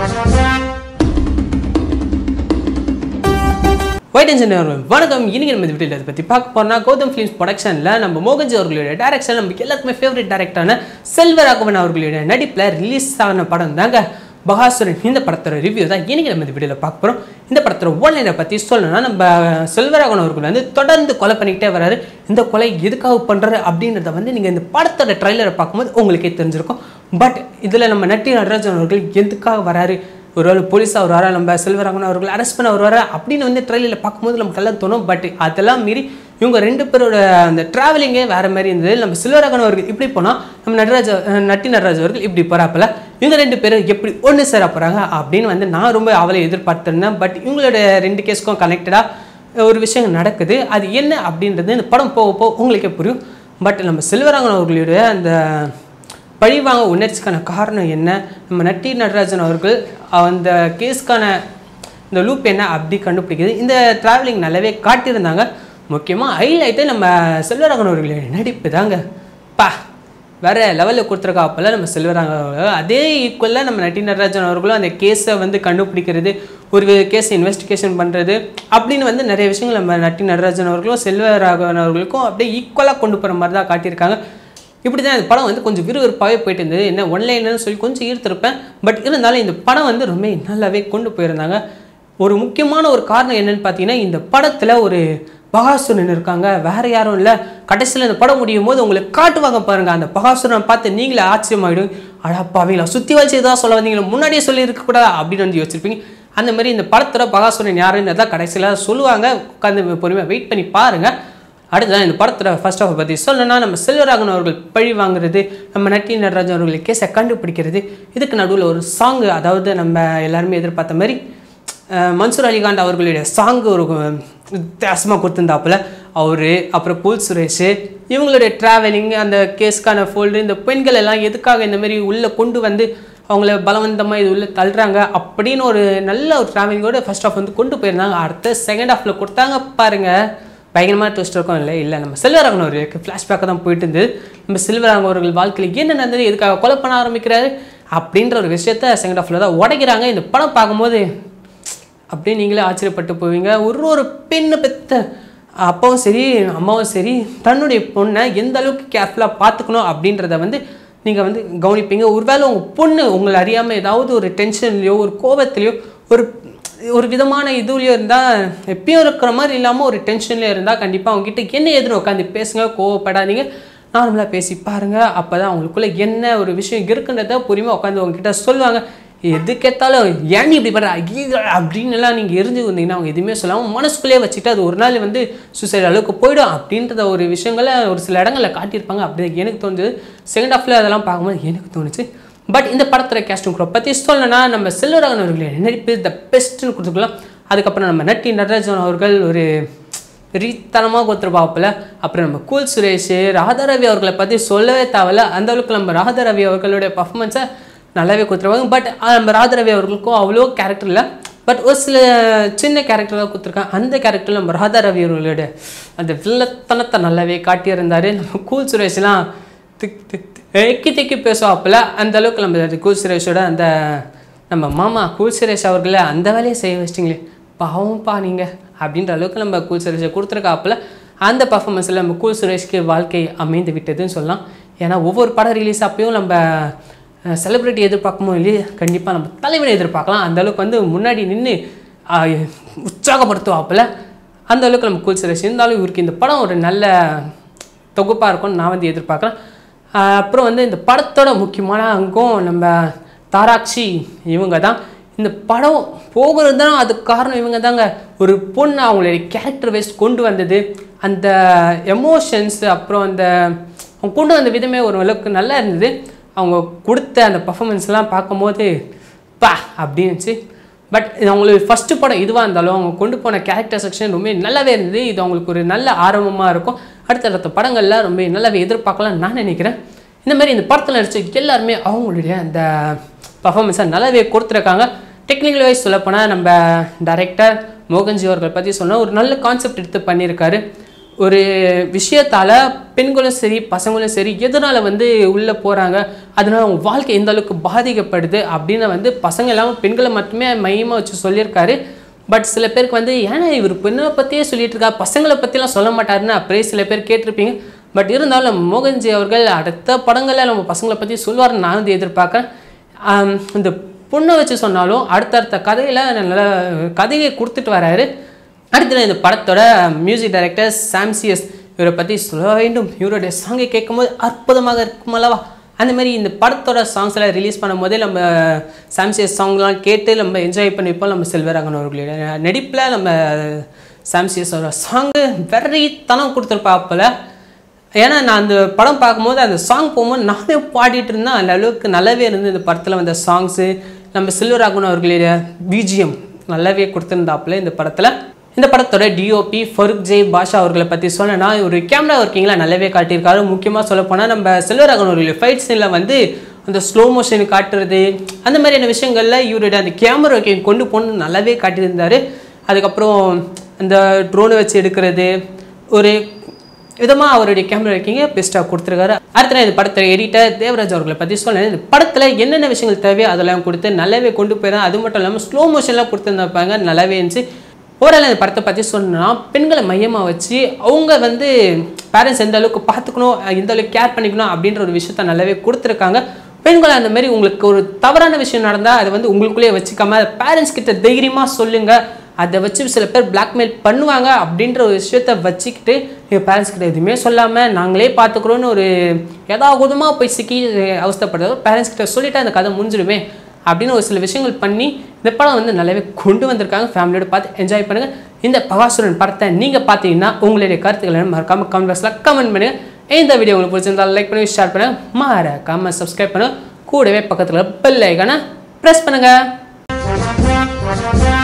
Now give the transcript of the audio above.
white tension வணக்கம் இன்னைக்கு நம்ம இந்த வீடியோவில் இதை பற்றி பார்க்க போறோம்னா கௌதம் ஃபிலிம்ஸ் ப்ரொடக்ஷனில் நம்ம மோகன்ஜி அவர்களுடைய டைரக்ஷன் நமக்கு எல்லாருக்குமே ஃபேவரட் டேரக்டரான செல்வராகவன் அவர்களுடைய நடிப்பில் ரிலீஸ் ஆன படம் தாங்க பகாசுரன் இந்த படத்தோட ரிவ்யூ தான் இன்னைக்கு நம்ம இந்த வீடியோவில் பார்க்க போகிறோம் இந்த படத்தோட ஒன்லைனை பற்றி சொல்லணும்னா நம்ம செல்வராகவன் அவர்கள் வந்து தொடர்ந்து கொலை பண்ணிக்கிட்டே வராரு இந்த கொலை எதுக்காக பண்ணுறாரு அப்படின்றத வந்து நீங்கள் இந்த படத்தோட ட்ரைலரை பார்க்கும்போது உங்களுக்கே தெரிஞ்சிருக்கும் பட் இதில் நம்ம நட்டி நடராஜன் அவர்கள் எதுக்காக வராரு ஒருவேளை போலீஸாக வருவாரா நம்ம செல்வராகவன் அவர்கள் அரெஸ்ட் பண்ண வருவாரா அப்படின்னு வந்து ட்ரெயிலில் பார்க்கும்போது நமக்கு எல்லாம் தோணும் பட் அதெல்லாம் மீறி இவங்க ரெண்டு பேரோட அந்த ட்ராவலிங்கே வேறு மாதிரி இருந்தது நம்ம செல்வராகவன் அவர்கள் இப்படி போனால் நம்ம நடராஜ அஹ் நட்டி நடராஜ் அவர்கள் இப்படி போகிறாப்பில் இவங்க ரெண்டு பேரும் எப்படி ஒன்று சேர போகிறாங்க அப்படின்னு வந்து நான் ரொம்ப அவளை எதிர்பார்த்திருந்தேன் பட் இவங்களோட ரெண்டு கேஸ்க்கும் கனெக்டடாக ஒரு விஷயம் நடக்குது அது என்ன அப்படின்றது இந்த படம் போக போக உங்களுக்கே புரியும் பட் நம்ம செல்வராகவன் அவர்களுடைய அந்த பழிவாங்க உணர்ச்சிக்கான காரணம் என்ன நம்ம நட்டி நடராஜன் அவர்கள் அந்த கேஸ்க்கான இந்த லூப் என்ன அப்படி கண்டுபிடிக்குது இந்த ட்ராவலிங் நல்லாவே காட்டியிருந்தாங்க முக்கியமாக ஹைலைட்டு நம்ம செல்வராகவன் அவர்களுடைய நடிப்பு தாங்க பா வேற லெவலில் கொடுத்துருக்கா அப்போல்லாம் நம்ம செல்வராகவன் அவர்கள் அதே ஈக்குவலாக நம்ம நட்டி நடராஜன் அவர்களும் அந்த கேஸை வந்து கண்டுபிடிக்கிறது ஒரு கேஸை இன்வெஸ்டிகேஷன் பண்ணுறது அப்படின்னு வந்து நிறைய விஷயங்கள் நம்ம நட்டி நடராஜன் அவர்களும் செல்வராகவன் அவர்களுக்கும் அப்படியே ஈக்குவலாக கொண்டு போகிற மாதிரி தான் காட்டியிருக்காங்க இப்படி தான் இந்த படம் வந்து கொஞ்சம் விறுவிறுப்பாகவே போயிட்டு இருந்தது என்ன ஒன்லைன்னு சொல்லி கொஞ்சம் ஈர்த்திருப்பேன் பட் இருந்தாலும் இந்த படம் வந்து ரொம்ப நல்லாவே கொண்டு போயிருந்தாங்க ஒரு முக்கியமான ஒரு காரணம் என்னன்னு பார்த்தீங்கன்னா இந்த படத்தில் ஒரு பகாசுரன் இருக்காங்க வேற யாரும் இல்லை கடைசியில் இந்த படம் முடியும் போது உங்களுக்கு காட்டுவாங்க பாருங்க அந்த பகாசுரனை பார்த்து நீங்களே ஆச்சரியமாயிடும் அடப்பாவீங்களா சுற்றி வச்சு தான் சொல்ல வந்தீங்களா முன்னாடியே சொல்லி இருக்கக்கூடாதா அப்படின்னு வந்து யோசிச்சிருப்பீங்க அந்த மாதிரி இந்த படத்தோட பகாசுரன் யாருன்னு தான் கடைசியில் சொல்லுவாங்க உட்காந்து பொறுமையாக வெயிட் பண்ணி பாருங்கள் அடுத்ததான் இந்த படத்தோட ஃபர்ஸ்ட் ஆஃப் பற்றி சொல்லணும்னா நம்ம செல்வராகவன் அவர்கள் பழி வாங்குறது நம்ம நட்டி நடராஜன் அவர்கள் கேஸை கண்டுபிடிக்கிறது இதுக்கு நடுவில் ஒரு சாங்கு அதாவது நம்ம எல்லாருமே எதிர்பார்த்த மாதிரி அஹ், மன்சூர் அலிகாண்ட் அவர்களுடைய சாங்கு ஒரு வித்தியாசமாக கொடுத்துருந்தாப்புல அவர் அப்புறம் புல் சுரேஷ் இவங்களுடைய ட்ராவலிங் அந்த கேஸ்க்கான ஃபோல்டு இந்த பெண்கள் எல்லாம் எதுக்காக இந்த மாதிரி உள்ளே கொண்டு வந்து அவங்கள பலவந்தமாக இது உள்ள தள்ளுறாங்க அப்படின்னு ஒரு நல்ல ஒரு ட்ராவலிங்கோட ஃபர்ஸ்ட் ஆஃப் வந்து கொண்டு போயிருந்தாங்க அடுத்த செகண்ட் ஹாஃபில் கொடுத்தாங்க பாருங்கள் பயங்கரமான ட்விஸ்ட் இருக்கும் இல்லை இல்லை நம்ம செல்வராகவன் அவர்களுக்கு ஃப்ளாஷ்பேக்காக தான் போயிட்டு இருந்தது நம்ம செல்வராகவன் அவர்கள் வாழ்க்கையில் என்ன நடந்தது எதுக்காக கொலை பண்ண ஆரம்பிக்கிறாரு அப்படின்ற ஒரு விஷயத்த செகண்ட் ஹாஃபில் தான் உடைக்கிறாங்க இந்த படம் பார்க்கும்போது அப்படியே நீங்களே ஆச்சரியப்பட்டு போவீங்க ஒரு ஒரு பெண்ணை பெத்த அப்பாவும் சரி அம்மாவும் சரி தன்னுடைய பொண்ணை எந்த அளவுக்கு கேர்ஃபுல்லாக பார்த்துக்கணும் அப்படின்றத வந்து நீங்கள் வந்து கவனிப்பீங்க ஒருவேளை உங்கள் பொண்ணு உங்களை அறியாமல் ஏதாவது ஒரு டென்ஷன்லையோ ஒரு கோபத்துலையோ ஒரு ஒரு விதமான இதுலேயோ இருந்தால் எப்பயும் இருக்கிற மாதிரி இல்லாமல் ஒரு டென்ஷன்லேயே இருந்தால் கண்டிப்பாக அவங்ககிட்ட என்ன எதுன்னு உட்காந்து பேசுங்க கோவப்படாதீங்க நார்மலாக பேசி பாருங்கள் அப்போ தான் அவங்களுக்குள்ள என்ன ஒரு விஷயம் இருக்குன்றத பொறுமையாக உட்காந்து உங்ககிட்ட சொல்லுவாங்க எதுக்கேத்தாலும் ஏன் நீ இப்படி பண்ணுற ஐயோ அப்படின்னு எல்லாம் நீங்கள் எரிஞ்சு வந்தீங்கன்னா அவங்க எதுவுமே சொல்லாமல் மனசுக்குள்ளேயே வச்சுட்டு அது ஒரு நாள் வந்து சூசைட் அளவுக்கு போயிடும் அப்படின்றத ஒரு விஷயங்களை ஒரு சில இடங்களில் காட்டியிருப்பாங்க அப்படி எனக்கு தோணுது செகண்ட் ஹாஃபில் அதெல்லாம் பார்க்கும்போது எனக்கு தோணுச்சு பட் இந்த படத்தோட கேஸ்டிங் குரூப் பற்றி சொல்லணும்னா நம்ம செல்வராகவன் அவர்களுடைய நடிப்பு த பெஸ்ட்னு கொடுத்துக்கலாம் அதுக்கப்புறம் நம்ம நட்டி நடராஜன் அவர்கள் ஒரு ரீத்தனமாக கொடுத்துருப்பாப்புல அப்புறம் நம்ம கூல் சுரேஷ் ராதாரவி அவர்களை பற்றி சொல்லவே தேவையில்ல அந்த அளவுக்கு நம்ம ராதாரவி அவர்களுடைய பர்ஃபார்மன்ஸை நல்லாவே கொடுத்துருவாங்க பட் நம்ம ராதாரவி அவர்களுக்கும் அவ்வளோ கேரக்டர் இல்லை பட் ஒரு சில சின்ன கேரக்டராக கொடுத்துருக்காங்க அந்த கேரக்டரில் நம்ம ராதாரவி அவர்களுடைய அந்த வில்லத்தனத்தை நல்லாவே காட்டியிருந்தார் நம்ம கூல் சுரேஷ்லாம் திக் திக் திக் எக்கி திக்கி பேசுவாப்புல அந்த அளவுக்கு நம்ம கூல் சுரேஷோட அந்த நம்ம மாமா கூல் சுரேஷ் அவர்களை அந்த வேலையை செய்ய வச்சிட்டிங்களே பாவம்ப்பா நீங்கள் அப்படின்ற அளவுக்கு நம்ம கூல் சுரேஷை கொடுத்துருக்காப்புல அந்த பர்ஃபார்மன்ஸில் நம்ம கூல் சுரேஷ்க்கு வாழ்க்கை அமைந்து விட்டதுன்னு சொல்லலாம் ஏன்னா ஒவ்வொரு படம் ரிலீஸ் அப்பயும் நம்ம செலிப்ரிட்டி எதிர்பார்க்கமோ இல்லையே கண்டிப்பாக நம்ம தலைவரை எதிர்பார்க்கலாம் அந்த அளவுக்கு வந்து முன்னாடி நின்று உற்சாகப்படுத்துவாப்புல அந்த அளவுக்கு நம்ம கூல் சுரேஷ் இருந்தாலும் இவருக்கு இந்த படம் ஒரு நல்ல தொகுப்பாக இருக்கும்னு நான் வந்து எதிர்பார்க்குறேன் ஆஹ் அப்புறம் வந்து இந்த படத்தோட முக்கியமான அங்கம் நம்ம தாராட்சி இவங்க தான் இந்த படம் போகிறது தான் அதுக்கு காரணம் இவங்க தாங்க ஒரு பொண்ணு அவங்களுடைய கேரக்டர் வைஸ் கொண்டு வந்தது அந்த எமோஷன்ஸ் அப்புறம் அந்த அவங்க கொண்டு வந்த விதமே ஒரு அளவுக்கு நல்லா இருந்தது அவங்க கொடுத்த அந்த பர்ஃபாமன்ஸ்லாம் பார்க்கும்போது பா அப்படின்னுச்சு பட் இது அவங்களுக்கு ஃபஸ்ட்டு படம் இதுவாக இருந்தாலும் அவங்க கொண்டு போன கேரக்டர் செக்ஷன் ரொம்ப நல்லாவே இருந்தது இது அவங்களுக்கு ஒரு நல்ல ஆர்வமாக இருக்கும் அடுத்தடுத்த படங்கள்லாம் ரொம்ப நல்லாவே எதிர்பார்க்கலாம்னு நான் நினைக்கிறேன் இந்த மாதிரி இந்த படத்தில் நடிச்ச எல்லாருமே அவங்களுடைய அந்த பர்ஃபார்மன்ஸை நல்லாவே கொடுத்துருக்காங்க டெக்னிக்கல் வைஸ் சொல்லப்போனால் நம்ம டைரக்டர் மோகன்ஜி அவர்கள் பற்றி சொன்னால் ஒரு நல்ல கான்செப்ட் எடுத்து பண்ணியிருக்காரு ஒரு விஷயத்தால் பெண்களும் சரி பசங்களும் சரி எதனால் வந்து உள்ளே போகிறாங்க அதனால அவங்க வாழ்க்கை எந்த அளவுக்கு பாதிக்கப்படுது அப்படின்னு வந்து பசங்க இல்லாமல் பெண்களை மட்டுமே மையமாக வச்சு சொல்லியிருக்காரு பட் சில பேருக்கு வந்து ஏன்னா இவர் பெண்ணை பற்றியே சொல்லிட்டு இருக்கா பசங்களை பற்றிலாம் சொல்ல மாட்டாருன்னு அப்படியே சில பேர் கேட்டிருப்பீங்க பட் இருந்தாலும் நம்ம மோகன்ஜி அவர்கள் அடுத்த படங்களில் நம்ம பசங்களை பற்றி சொல்லுவார்னு நான் வந்து எதிர்பார்க்குறேன் ஆம், இந்த பொண்ணை வச்சு சொன்னாலும் அடுத்தடுத்த கதையில் நல்ல கதையை கொடுத்துட்டு வராரு அடுத்தது இந்த படத்தோட மியூசிக் டைரக்டர் சாம்சியஸ் இவரை பற்றி சொல்ல வேண்டும் இவருடைய சாங்கை கேட்கும்போது அற்புதமாக இருக்கும் அல்லவா அந்த மாதிரி இந்த படத்தோட சாங்ஸ் எல்லாம் ரிலீஸ் பண்ணும்போதே நம்ம சாம்சியஸ் சாங்லாம் கேட்டு நம்ம என்ஜாய் பண்ணிப்போம் நம்ம செல்வராகன் அவர்களுடைய நடிப்பில் நம்ம சாம்சியஸோட சாங்கு வெறித்தனம் கொடுத்துருப்பாப்பில் ஏன்னா நான் அந்த படம் பார்க்கும்போது அந்த சாங் போகும்போது நானே பாடிட்டு இருந்தேன் அந்த அளவுக்கு நல்லாவே இருந்து இந்த படத்தில் வந்த சாங்ஸு நம்ம செல்வராகவன் அவர்களுடைய பிஜிஎம் நல்லாவே கொடுத்துருந்தாப்புல இந்த படத்தில் இந்த படத்தோட டிஓபி ஃபருக் ஜெய் பாஷா அவர்களை பற்றி சொன்னேன்னா ஒரு கேமரா ஒர்க்கிங்கில் நல்லாவே காட்டியிருக்காரு முக்கியமாக சொல்ல போனால் நம்ம செல்வராகவன் அவர்களுடைய ஃபைட் சீனில் வந்து அந்த ஸ்லோ மோஷன் காட்டுறது அந்த மாதிரியான விஷயங்களில் இவருடைய அந்த கேமரா ஒர்க்கிங் கொண்டு போன்னு நல்லாவே காட்டியிருந்தாரு அதுக்கப்புறம் அந்த ட்ரோனை வச்சு எடுக்கிறது ஒரு விதமாக அவருடைய கேமரா இருக்கீங்க பெஸ்ட்டாக கொடுத்துருக்காரு அடுத்த நாள் இந்த படத்தை எடிட்டர் தேவராஜ் அவர்களை பற்றி சொன்னேன் இந்த படத்தில் என்னென்ன விஷயங்கள் தேவையோ அதெல்லாம் கொடுத்து நல்லாவே கொண்டு போயிடும் அது மட்டும் இல்லாமல் ஸ்லோ மோஷன்லாம் கொடுத்துருந்தாப்பாங்க நல்லாவே இருந்துச்சு ஓரளவு இந்த படத்தை பற்றி சொன்னால் பெண்களை மையமாக வச்சு அவங்க வந்து பேரண்ட்ஸ் எந்த அளவுக்கு பார்த்துக்கணும் எந்த அளவுக்கு கேர் பண்ணிக்கணும் அப்படின்ற ஒரு விஷயத்த நல்லாவே கொடுத்துருக்காங்க பெண்கள் அந்த மாதிரி உங்களுக்கு ஒரு தவறான விஷயம் நடந்தால் அதை வந்து உங்களுக்குள்ளேயே வச்சுக்காம பேரண்ட்ஸ் கிட்ட தைரியமாக சொல்லுங்கள் அதை வச்சு சில பேர் பிளாக்மெயில் பண்ணுவாங்க அப்படின்ற ஒரு விஷயத்த வச்சுக்கிட்டு எங்கள் பேரண்ட்ஸ் கிட்ட எதுவுமே சொல்லாமல் நாங்களே பார்த்துக்குறோன்னு ஒரு ஏதாவதுமாக போய் சிக்கி அவஸ்தப்படுறது பேரண்ட்ஸ் கிட்ட சொல்லிட்டா அந்த கதை முடிஞ்சிடுமே அப்படின்னு ஒரு சில விஷயங்கள் பண்ணி இந்த படம் வந்து நல்லாவே கொண்டு வந்திருக்காங்க ஃபேமிலியோட பார்த்து என்ஜாய் பண்ணுங்கள் இந்த பகாசுரன் படத்தை நீங்கள் பார்த்தீங்கன்னா உங்களுடைய கருத்துக்களை மறக்காமல் கமெண்ட் பாக்ஸில் கமெண்ட் பண்ணுங்கள் இந்த வீடியோ உங்களுக்கு பிடிச்சிருந்தால் லைக் பண்ணி ஷேர் பண்ணுங்கள் மறக்காமல் சப்ஸ்கிரைப் பண்ணுங்கள் கூடவே பக்கத்தில் பெல் ஐக்கானை ப்ரெஸ் பண்ணுங்கள்